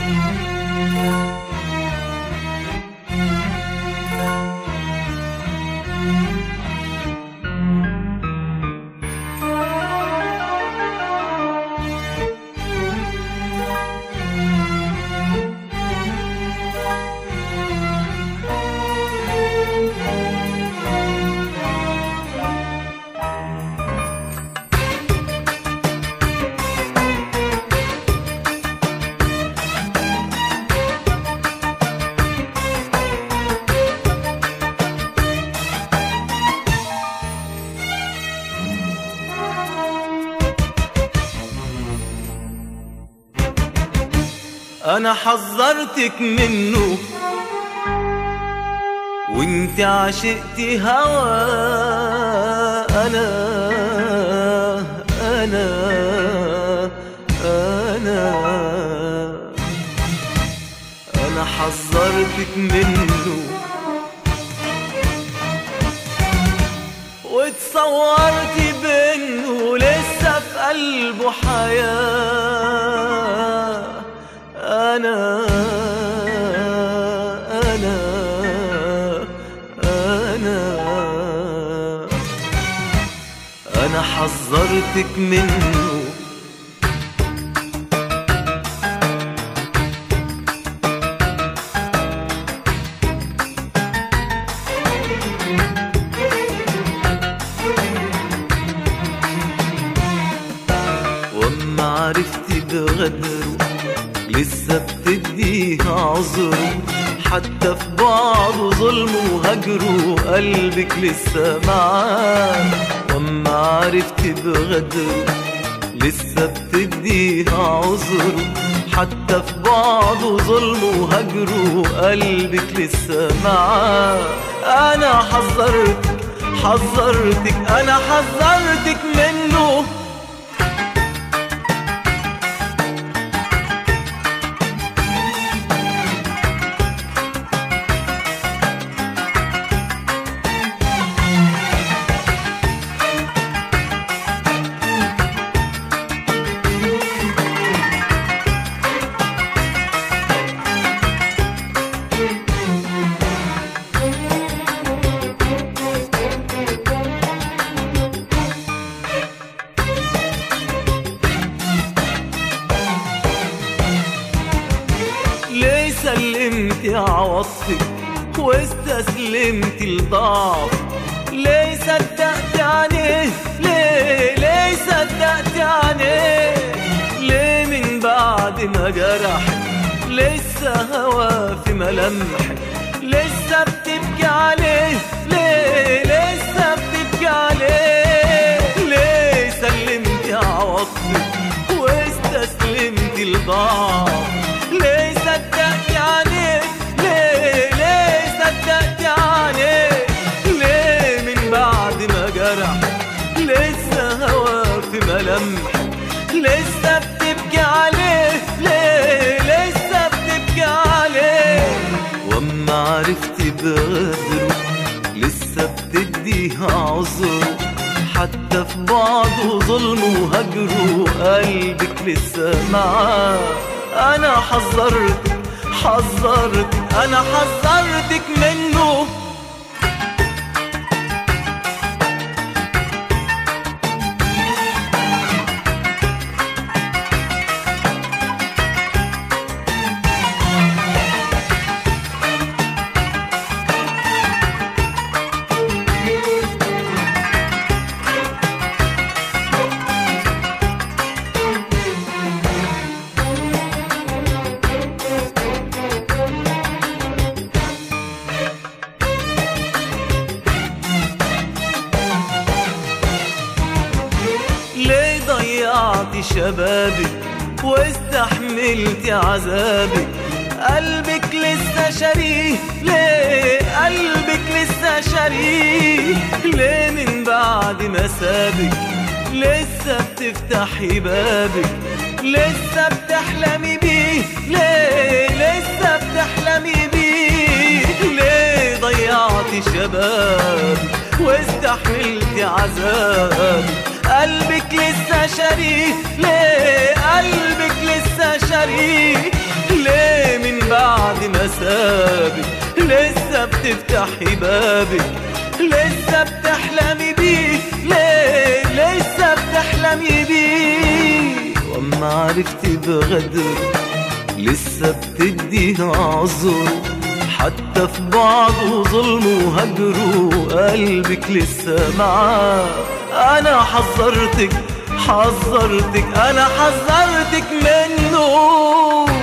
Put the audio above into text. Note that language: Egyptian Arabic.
انا حذرتك منه وانت عشقتي هوا انا انا انا انا حذرتك منه وتصورتي بانه لسه في قلبه حياه أنا أنا أنا أنا حذرتك منه وأما عرفتي بغدره لسه بتديها عذره حتى في بعضه ظلم وهجره قلبك لسه معاه واما عرفت بغدره لسه بتديها عذره حتى في بعضه ظلم وهجره قلبك لسه معاه انا حذرتك حذرتك انا حذرتك منه ليه سلمتي عواطفك واستسلمتي لضعف ليه صدقتي عليه ليه ليه صدقتي عليه ليه من بعد ما جرحك لسه هوا في ملامحك لسه بتبكي عليه ليه لسه بتبكي عليه ليه سلمتي عواطفك واستسلمتي لضعف ليه صدقتي عليه ليه ليه صدقتي عليه ليه من بعد ما جرح لسه هوا في ملامحك لسه بتبكي عليه ليه لسه بتبكي عليه واما عرفتي بغدره لسه بتديها عذره حتى في بعضه ظلم وهجره قلبك لسه معاه انا حذرتك حذرتك انا حذرتك منه ليه ضيعتي شبابك واستحملتي عذابك قلبك لسه شريك ليه قلبك لسه شريك ليه من بعد ما سابك لسه بتفتحي بابك لسه بتحلمي بيه ليه لسه بتحلمي بيه ليه ضيعتي شبابك واستحملتي عذابك قلبك لسه شريك ليه قلبك لسه شريك ليه لسه بتفتحي بابك لسه بتحلمي بيه ليه لسه بتحلمي بيه واما عرفتي بغدر لسه بتديها عذر حتى في بعضه ظلم وهجر وقلبك لسه معاه انا حذرتك حذرتك انا حذرتك منه